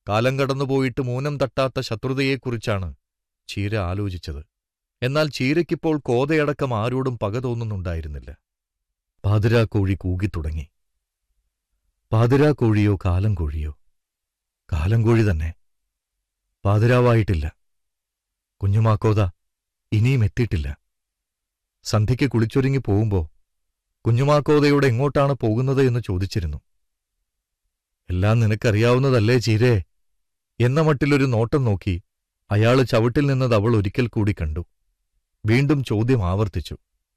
കാലം കടന്നുപോയിട്ട് മൂനം തട്ടാത്ത ശത്രുതയെക്കുറിച്ചാണ് ചീര ആലോചിച്ചത് എന്നാൽ ചീരയ്ക്കിപ്പോൾ കോതയടക്കം ആരോടും പക തോന്നുന്നുണ്ടായിരുന്നില്ല പാതിരാക്കോഴി കൂകിത്തുടങ്ങി പാതിരാക്കോഴിയോ കാലം കോഴിയോ കാലം കോഴി തന്നെ പാതിരാവായിട്ടില്ല കുഞ്ഞുമാക്കോത ഇനിയും എത്തിയിട്ടില്ല സന്ധ്യയ്ക്ക് കുളിച്ചൊരുങ്ങി പോകുമ്പോ കുഞ്ഞുമാക്കോതയോട് എങ്ങോട്ടാണ് പോകുന്നത് എന്ന് ചോദിച്ചിരുന്നു എല്ലാം നിനക്കറിയാവുന്നതല്ലേ ചീരേ എന്ന മട്ടിലൊരു നോട്ടം നോക്കി അയാള് ചവിട്ടിൽ നിന്നത് അവൾ ഒരിക്കൽ കൂടി കണ്ടു വീണ്ടും ചോദ്യം ആവർത്തിച്ചു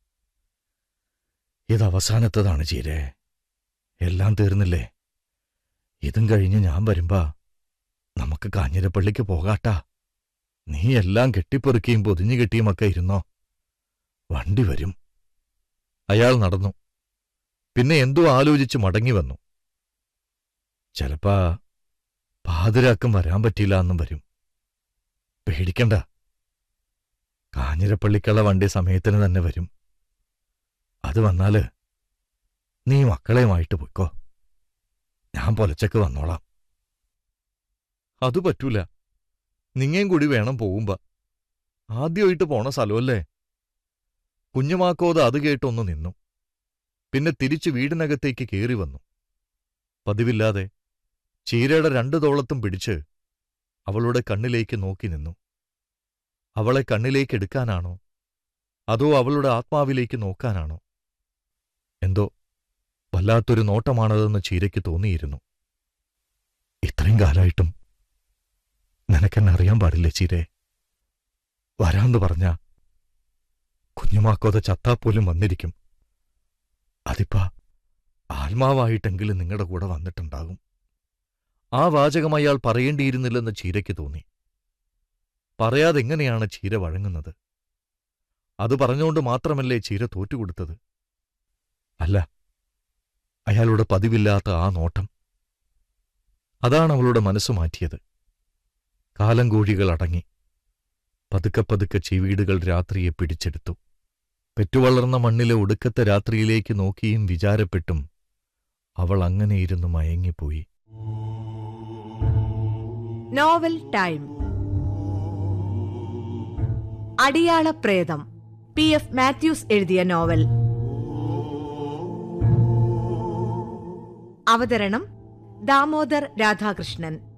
ഇത് അവസാനത്തതാണ് ചീരേ എല്ലാം തീർന്നില്ലേ ഇതും കഴിഞ്ഞ് ഞാൻ വരുമ്പാ നമുക്ക് കാഞ്ഞിരപ്പള്ളിക്ക് പോകാട്ടാ നീ എല്ലാം കെട്ടിപ്പെറുക്കിയും പൊതിഞ്ഞു കെട്ടിയുമൊക്കെ ഇരുന്നോ വണ്ടി വരും അയാൾ നടന്നു പിന്നെ എന്തോ ആലോചിച്ച് മടങ്ങി വന്നു ചിലപ്പാ പാതിരാക്കം വരാൻ പറ്റില്ല എന്നും വരും പേടിക്കണ്ട കാഞ്ഞിരപ്പള്ളിക്കുള്ള വണ്ടി സമയത്തിന് തന്നെ വരും അത് വന്നാല് നീ മക്കളെയുമായിട്ട് പൊയ്ക്കോ ഞാൻ പൊലച്ചക്ക് വന്നോളാം അത് പറ്റൂല നിങ്ങയും കൂടി വേണം പോകുമ്പോ ആദ്യമായിട്ട് പോണ സ്ഥലമല്ലേ കുഞ്ഞുമാക്കോത് അത് കേട്ടൊന്ന് നിന്നു പിന്നെ തിരിച്ചു വീടിനകത്തേക്ക് കേറി വന്നു പതിവില്ലാതെ ചീരയുടെ രണ്ടു തോളത്തും പിടിച്ച് അവളുടെ കണ്ണിലേക്ക് നോക്കി നിന്നു അവളെ കണ്ണിലേക്ക് എടുക്കാനാണോ അതോ അവളുടെ ആത്മാവിലേക്ക് നോക്കാനാണോ എന്തോ വല്ലാത്തൊരു നോട്ടമാണതെന്ന് ചീരയ്ക്ക് തോന്നിയിരുന്നു ഇത്രയും കാലായിട്ടും നിനക്കെന്നെ അറിയാൻ പാടില്ലേ ചീരേ വരാന്ന് പറഞ്ഞ കുഞ്ഞുമാക്കോത ചത്താപ്പോലും വന്നിരിക്കും അതിപ്പ ആത്മാവായിട്ടെങ്കിലും നിങ്ങളുടെ കൂടെ വന്നിട്ടുണ്ടാകും ആ വാചകം അയാൾ പറയേണ്ടിയിരുന്നില്ലെന്ന് ചീരയ്ക്ക് തോന്നി പറയാതെങ്ങനെയാണ് ചീര വഴങ്ങുന്നത് അത് പറഞ്ഞുകൊണ്ട് മാത്രമല്ലേ ചീര തോറ്റുകൊടുത്തത് അല്ല അയാളുടെ പതിവില്ലാത്ത ആ നോട്ടം അതാണ് അവളുടെ മനസ്സ് മാറ്റിയത് കാലം കോഴികൾ അടങ്ങി പതുക്കെ പതുക്കെ ചെവീടുകൾ രാത്രിയെ പിടിച്ചെടുത്തു പെറ്റുവളർന്ന മണ്ണിലെ ഒടുക്കത്തെ രാത്രിയിലേക്ക് നോക്കിയും വിചാരപ്പെട്ടും അവൾ അങ്ങനെയിരുന്നു മയങ്ങിപ്പോയി നോവൽ ടൈം അടിയാള പ്രേതം പി എഫ് മാത്യൂസ് എഴുതിയ നോവൽ അവതരണം ദാമോദർ രാധാകൃഷ്ണൻ